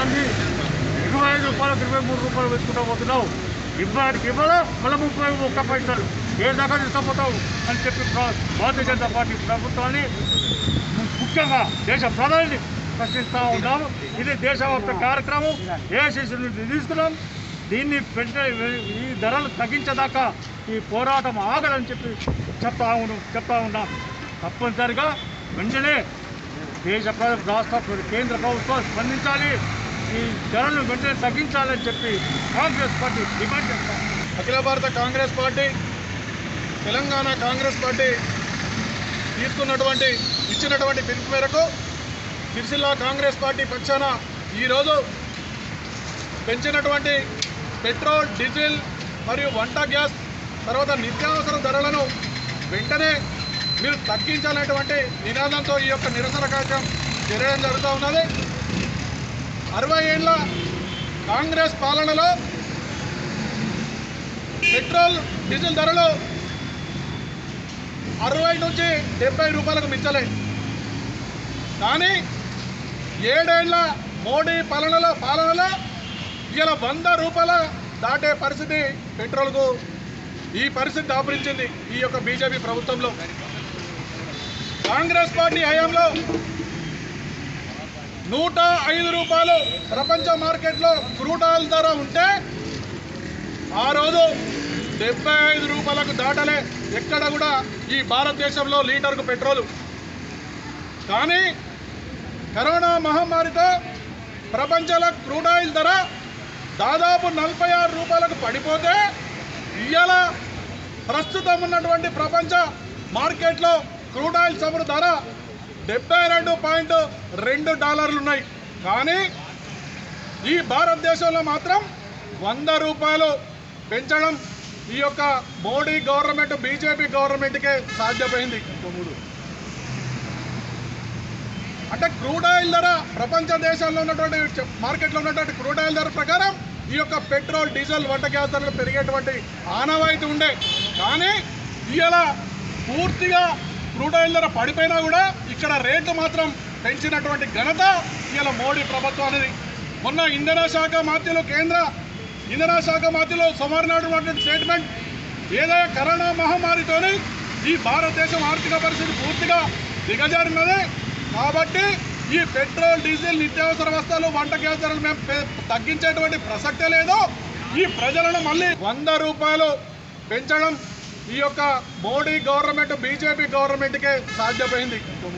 దాన్ని ఇరవై ఐదు రూపాయలకు ఇరవై మూడు రూపాయలు పెట్టుకుంటూ పోతున్నావు ఇవ్వడానికి ఇవ్వదా మళ్ళీ ముప్పై ఒక్క పైసలు ఏ దాకా తీసుకుపోతావు అని చెప్పి ప్ర- భారతీయ జనతా పార్టీ ప్రభుత్వాన్ని ము- ముఖ్యంగా దేశ ప్రధాని ప్రశ్నిస్తూ ఉన్నాము ఇది దేశవ్యాప్త కార్యక్రమం ఏఐసిసి నుంచి తీసుకున్నాం దీన్ని పెంచ ఈ ధరలు తగ్గించేదాకా ఈ పోరాటం ఆగదని చెప్పి చెప్తా ఉన్నాం చెప్తా ఉన్నాం తప్పనిసరిగా వెంటనే దేశ ప్ర- రాష్ట్ర ప్ర- కేంద్ర ప్రభుత్వం స్పందించాలి ఈ ధరలను వెంటనే తగ్గించాలని చెప్పి కాంగ్రెస్ పార్టీ డిమాండ్ చేస్తాం Akhila Bharata Congress party Telangana Congress party తీసుకున్నటువంటి ఇచ్చినటువంటి పిలుపు మేరకు సిరిసిల్ల కాంగ్రెస్ పార్టీ పక్షాన ఈరోజు పెంచినటువంటి పెట్రోల్ డీజిల్ మరియు వంట గ్యాస్ తర్వాత నిత్యావసర ధరలను వెంటనే మీరు తగ్గించాలనేటువంటి నినాదంతో ఈ యొక్క నిరసన కార్యక్రమం జరగడం జరుగుతూ ఉన్నది అరవై ఏళ్ళ కాంగ్రెస్ పాలనలో పెట్రోల్ డీజిల్ ధరలు అరవై నుంచి డెబ్బై రూపాయలకు మించలే కానీ ఏడేళ్ల మోడీ పాలనలో పాలనలో ఇలా వంద రూపాయల దాటే పరిస్థితి పెట్రోల్కు ఈ పరిస్థితి దాపురించింది ఈ యొక్క బీజేపీ ప్రభుత్వంలో కాంగ్రెస్ పార్టీ హయాంలో నూట ఐదు రూపాయలు ప్రపంచ మార్కెట్లో క్రూడ్ ఆయిల్ ధర ఉంటే ఆ రోజు డెబ్బై ఐదు రూపాయలకు దాటలే ఎక్కడ కూడా ఈ భారతదేశంలో లీటర్కు పెట్రోలు కానీ కరోనా మహమ్మారితో ప్రపంచంలో క్రూడ్ ఆయిల్ ధర దాదాపు నలభై ఆరు రూపాయలకు పడిపోతే ఇవాళ ప్రస్తుతం ఉన్నటువంటి ప్రపంచ మార్కెట్లో క్రూడ్ ఆయిల్ చమురు ధర డెబ్బై రెండు పాయింట్ రెండు డాలర్లు ఉన్నాయి కానీ ఈ భారతదేశంలో మాత్రం వంద రూపాయలు పెంచడం ఈ యొక్క మోడీ గవర్నమెంట్ బీజేపీ గవర్నమెంట్కే సాధ్యమైంది అంటే క్రూడ్ ఆయిల్ ధర ప్రపంచ దేశాల్లో ఉన్నటువంటి చ- మార్కెట్లో ఉన్నటువంటి క్రూడ్ ఆయిల్ ధర ప్రకారం ఈ యొక్క పెట్రోల్ డీజిల్ వంట గ్యాస్ ధరలు పెరిగేటువంటి ఆనవాయితీ ఉండే కానీ ఇవాళ పూర్తిగా క్రూడ్ ఆయిల్ ధర పడిపోయినా కూడా ఇక్కడ రేట్లు మాత్రం పెంచినటువంటి ఘనత ఇవాళ మోడీ ప్రభుత్వానికి మొన్న ఇంధన శాఖ మాత్యులు కేంద్ర ఇంధన శాఖ మాత్యులు సుమారునటువంటి స్టేట్మెంట్ ఏదైనా కరోనా మహమ్మారితోని ఈ భారతదేశం ఆర్థిక పరిస్థితి పూర్తిగా దిగజారినది కాబట్టి ఈ పెట్రోల్ డీజిల్ నిత్యావసర వస్తువులు వంట గ్యాస్ ధరలు మేము పె- తగ్గించేటువంటి ప్రసక్తే లేదు ఈ ప్రజలను మళ్ళీ వంద రూపాయలు పెంచడం ఈ యొక్క మోడీ గవర్నమెంట్ బీజేపీ గవర్నమెంట్కే సాధ్యమైంది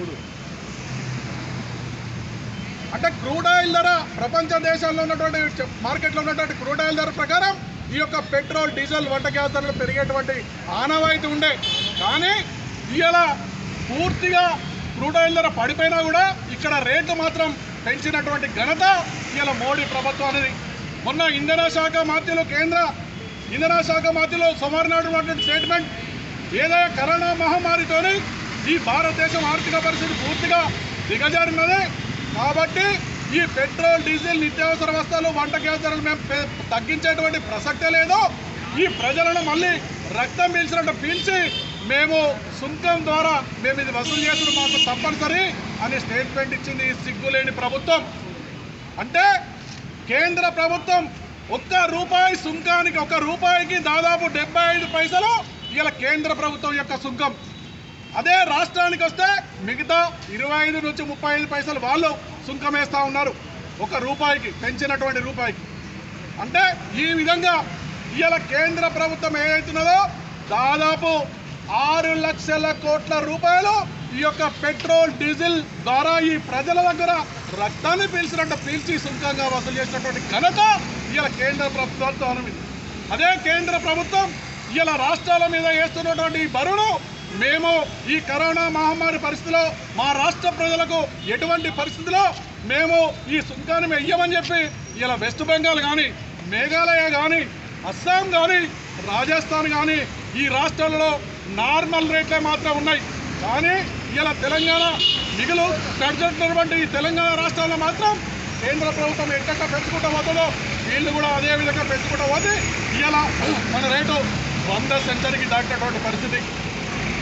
అంటే క్రూడ్ ఆయిల్ ధర ప్రపంచ దేశాల్లో ఉన్నటువంటి చ- మార్కెట్లో ఉన్నటువంటి క్రూడ్ ఆయిల్ ధర ప్రకారం ఈ యొక్క పెట్రోల్ డీజిల్ వంట గ్యాస్ ధరలు పెరిగేటువంటి ఆనవాయితీ ఉండే కానీ ఇవాళ పూర్తిగా క్రూడ్ ఆయిల్ ధర పడిపోయినా కూడా ఇక్కడ రేట్లు మాత్రం పెంచినటువంటి ఘనత ఇవాళ మోడీ ప్రభుత్వానికి మొన్న ఇంధన శాఖ మాత్యులు కేంద్ర ఇంధన శాఖ మాత్యులు సుమారునటువంటి స్టేట్మెంట్ ఏదైనా కరోనా మహమ్మారితోని ఈ భారతదేశం ఆర్థిక పరిస్థితి పూర్తిగా దిగజారినది కాబట్టి ఈ పెట్రోల్ డీజిల్ నిత్యావసర వస్తువులు వంట గ్యాస్ ధరలు మేము పె- తగ్గించేటువంటి ప్రసక్తే లేదు ఈ ప్రజలను మళ్ళీ రక్తం పీల్చినట్టు పీల్చి మేము సుంకం ద్వారా మేము ఇది వసూలు చేసుడు మాకు తప్పనిసరి అని స్టేట్మెంట్ ఇచ్చింది ఈ సిగ్గులేని ప్రభుత్వం అంటే కేంద్ర ప్రభుత్వం ఒక్క రూపాయి సుంకానికి ఒక రూపాయికి దాదాపు డెబ్బై ఐదు పైసలు ఇలా కేంద్ర ప్రభుత్వం యొక్క సుంకం అదే రాష్ట్రానికి వస్తే మిగతా ఇరవై ఐదు నుంచి ముప్పై ఐదు పైసలు వాళ్ళు సుంకం వేస్తూ ఉన్నారు ఒక రూపాయికి పెంచినటువంటి రూపాయికి అంటే ఈ విధంగా ఇవాళ కేంద్ర ప్రభుత్వం ఏదైతున్నదో దాదాపు ఆరు లక్షల కోట్ల రూపాయలు ఈ యొక్క పెట్రోల్ డీజిల్ ద్వారా ఈ ప్రజల దగ్గర రక్తాన్ని పీల్చినట్టు పీల్చి సుంకంగా వసూలు చేసినటువంటి ఘనత ఇవాళ కేంద్ర ప్రభుత్వం అదే కేంద్ర ప్రభుత్వం ఇలా రాష్ట్రాల మీద వేస్తున్నటువంటి ఈ బరువును మేము ఈ కరోనా మహమ్మారి పరిస్థితిలో మా రాష్ట్ర ప్రజలకు ఎటువంటి పరిస్థితిలో మేము ఈ సుంకాన్ని వెయ్యమని చెప్పి ఇలా వెస్ట్ బెంగాల్ కానీ మేఘాలయ కానీ అస్సాం కానీ రాజస్థాన్ కానీ ఈ రాష్ట్రాలలో నార్మల్ రేట్లే మాత్రం ఉన్నాయి కానీ ఇలా తెలంగాణ మిగులు పెడుతున్నటువంటి ఈ తెలంగాణ రాష్ట్రాల్లో మాత్రం కేంద్ర ప్రభుత్వం ఎక్కడ పెంచుకుంటూ పోతుందో వీళ్ళు కూడా అదే విధంగా పెంచుకుంటూ పోతే ఇలా మన రేటు వంద సెంచరీకి దాటినటువంటి పరిస్థితి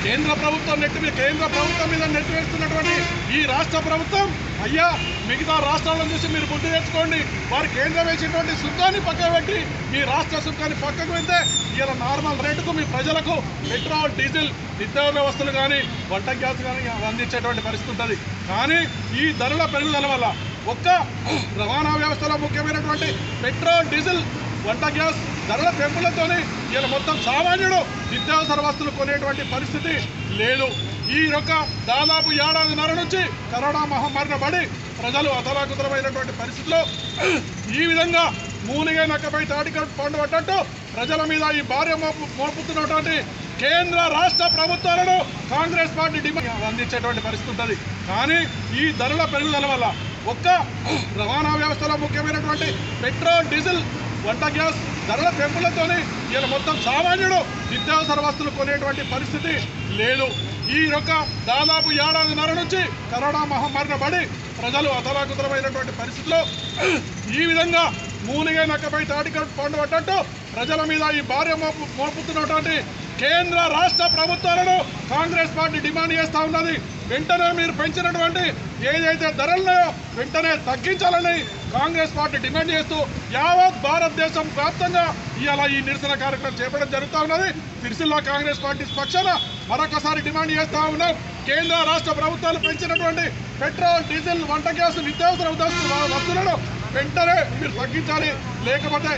కేంద్ర ప్రభుత్వం నెట్టి మీద కేంద్ర ప్రభుత్వం మీద నెట్టి వేస్తున్నటువంటి ఈ రాష్ట్ర ప్రభుత్వం అయ్యా మిగతా రాష్ట్రాలను చూసి మీరు బుద్ధి తెచ్చుకోండి వారు కేంద్రం వేసినటువంటి సుఖాన్ని పక్కన పెట్టి మీ రాష్ట్ర సుఖాన్ని పక్కకు పెడితే ఇలా నార్మల్ రేటుకు మీ ప్రజలకు పెట్రోల్ డీజిల్ నిత్యావసర వస్తువులు కానీ వంట గ్యాస్ కానీ అందించేటువంటి పరిస్థితి ఉంటుంది కానీ ఈ ధరల పెరుగుదల వల్ల ఒక్క రవాణా వ్యవస్థలో ముఖ్యమైనటువంటి పెట్రోల్ డీజిల్ వంట గ్యాస్ ధరల పెంపులతోనే ఇలా మొత్తం సామాన్యుడు నిత్యావసర వస్తువులు కొనేటువంటి పరిస్థితి లేదు ఈ యొక్క దాదాపు ఏడాదిన్నర నుంచి కరోనా మహమ్మారిన పడి ప్రజలు అతలాకుతలమైనటువంటి పరిస్థితిలో ఈ విధంగా మూలిగే నక్కపై తాటిక పండు పడ్డట్టు ప్రజల మీద ఈ భార్య మోపు మోపుతున్నటువంటి కేంద్ర రాష్ట్ర ప్రభుత్వాలను కాంగ్రెస్ పార్టీ డిమాండ్ అందించేటువంటి పరిస్థితి ఉంటుంది కానీ ఈ ధరల పెరుగుదల వల్ల ఒక్క రవాణా వ్యవస్థలో ముఖ్యమైనటువంటి పెట్రోల్ డీజిల్ వంట గ్యాస్ ధరల పెంపులతోనే ఇలా మొత్తం సామాన్యుడు నిత్యావసర వస్తువులు కొనేటువంటి పరిస్థితి లేదు ఈ యొక్క దాదాపు ఏడాదిన్నర నుంచి కరోనా మహమ్మారిన పడి ప్రజలు అతలాకుతలమైనటువంటి పరిస్థితిలో ఈ విధంగా మూలిగే నక్కపై తాటిక పండు పడ్డట్టు ప్రజల మీద ఈ భార్య మోపు మోపుతున్నటువంటి కేంద్ర రాష్ట్ర ప్రభుత్వాలను కాంగ్రెస్ పార్టీ డిమాండ్ చేస్తూ ఉన్నది వెంటనే మీరు పెంచినటువంటి ఏదైతే ధరలున్నాయో వెంటనే తగ్గించాలని కాంగ్రెస్ పార్టీ డిమాండ్ చేస్తూ యావత్ భారతదేశం వ్యాప్తంగా ఇవాళ ఈ నిరసన కార్యక్రమం చేపట్టడం జరుగుతూ ఉన్నది సిరిసిల్ల కాంగ్రెస్ పార్టీ పక్షాన మరొకసారి డిమాండ్ చేస్తూ ఉన్నాం కేంద్ర రాష్ట్ర ప్రభుత్వాలు పెంచినటువంటి పెట్రోల్ డీజిల్ వంట గ్యాస్ నిత్యావసర వస్తు- వస్తువులను వెంటనే మీరు తగ్గించాలి లేకపోతే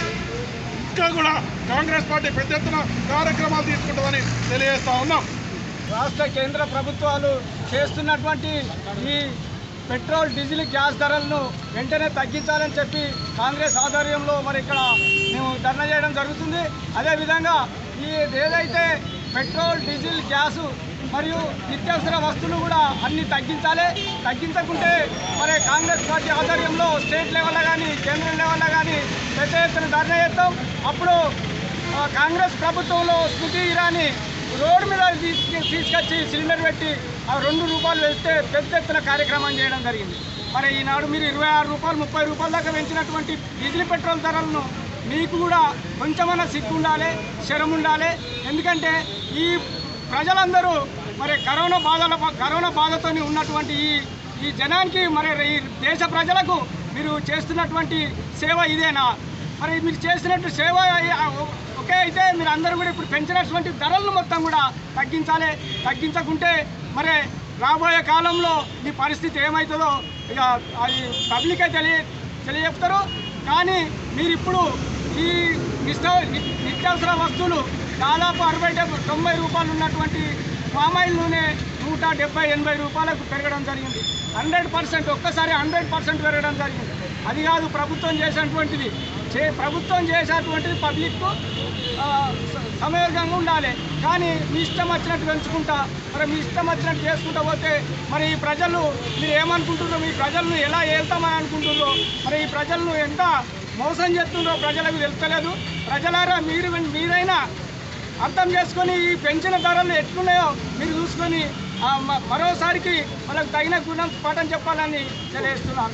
ఇంకా కూడా కాంగ్రెస్ పార్టీ పెద్ద ఎత్తున కార్యక్రమాలు తీసుకుంటుందని తెలియజేస్తా ఉన్నాం రాష్ట్ర కేంద్ర ప్రభుత్వాలు చేస్తున్నటువంటి ఈ పెట్రోల్ డీజిల్ గ్యాస్ ధరలను వెంటనే తగ్గించాలని చెప్పి కాంగ్రెస్ ఆధ్వర్యంలో మరి ఇక్కడ మేము ధర్నా చేయడం జరుగుతుంది అదేవిధంగా ఈ ఏదైతే పెట్రోల్ డీజిల్ గ్యాసు మరియు నిత్యావసర వస్తువులు కూడా అన్ని తగ్గించాలి తగ్గించకుంటే మరి కాంగ్రెస్ పార్టీ ఆధ్వర్యంలో స్టేట్ లెవెల్లో కానీ కేంద్రం లెవెల్లో కానీ పెద్ద ఎత్తున ధర్నా చేస్తాం అప్పుడు ఆ, కాంగ్రెస్ ప్రభుత్వంలో స్మృతి ఇరానీ రోడ్డు మీద తీసుకు తీసుకొచ్చి సిలిండర్ పెట్టి ఆ రెండు రూపాయలు వెళ్తే పెద్ద ఎత్తున కార్యక్రమం చేయడం జరిగింది మరి ఈనాడు మీరు ఇరవై ఆరు రూపాయలు ముప్పై రూపాయల దాకా పెంచినటువంటి డీజిల్ పెట్రోల్ ధరలను మీకు కూడా కొంచెమన్నా సిగ్గు ఉండాలి శరం ఉండాలి ఎందుకంటే ఈ ప్రజలందరూ మరి కరోనా బాధల కరోనా బాధతోని ఉన్నటువంటి ఈ ఈ జనానికి మరి ఈ దేశ ప్రజలకు మీరు చేస్తున్నటువంటి సేవ ఇదేనా మరి మీరు చేసినట్టు సేవ అయ్యి- ఒకే అయితే మీరు అందరూ కూడా ఇప్పుడు పెంచినటువంటి ధరలను మొత్తం కూడా తగ్గించాలి తగ్గించకుంటే మరి రాబోయే కాలంలో మీ పరిస్థితి ఏమవుతుందో ఇక అది పబ్లికే తెలియ తెలియజెప్తారు కానీ మీరు ఇప్పుడు ఈ నిష్ట నిత్యావసర వస్తువులు దాదాపు అరవై డెబ్బై తొంభై రూపాయలు ఉన్నటువంటి పామాయిల్ నూనె నూట డెబ్బై ఎనభై రూపాయలకు పెరగడం జరిగింది హండ్రెడ్ పర్సెంట్ ఒక్కసారి హండ్రెడ్ పర్సెంట్ పెరగడం జరిగింది అది కాదు ప్రభుత్వం చేసినటువంటిది చే ప్రభుత్వం చేసేటువంటిది పబ్లిక్కు ఆ, స- సమయోగంగా ఉండాలి కానీ మీ ఇష్టం వచ్చినట్టు పెంచుకుంటా మరి మీ ఇష్టం వచ్చినట్టు చేసుకుంటా పోతే మరి ఈ ప్రజలు మీరు ఏమనుకుంటున్నారో మీ ప్రజలను ఎలా వెళ్తామని అనుకుంటున్నారో మరి ఈ ప్రజలను ఎంత మోసం చేస్తుండ్రో ప్రజలకు తెలుస్తలేదు ప్రజలారా మీరు మీరైనా అర్థం చేసుకొని ఈ పెంచిన ధరలు ఎట్లున్నాయో మీరు చూసుకొని ఆ, మ- మరోసారికి వాళ్ళకి తగిన గుణం పాఠం చెప్పాలని తెలియజేస్తున్నాను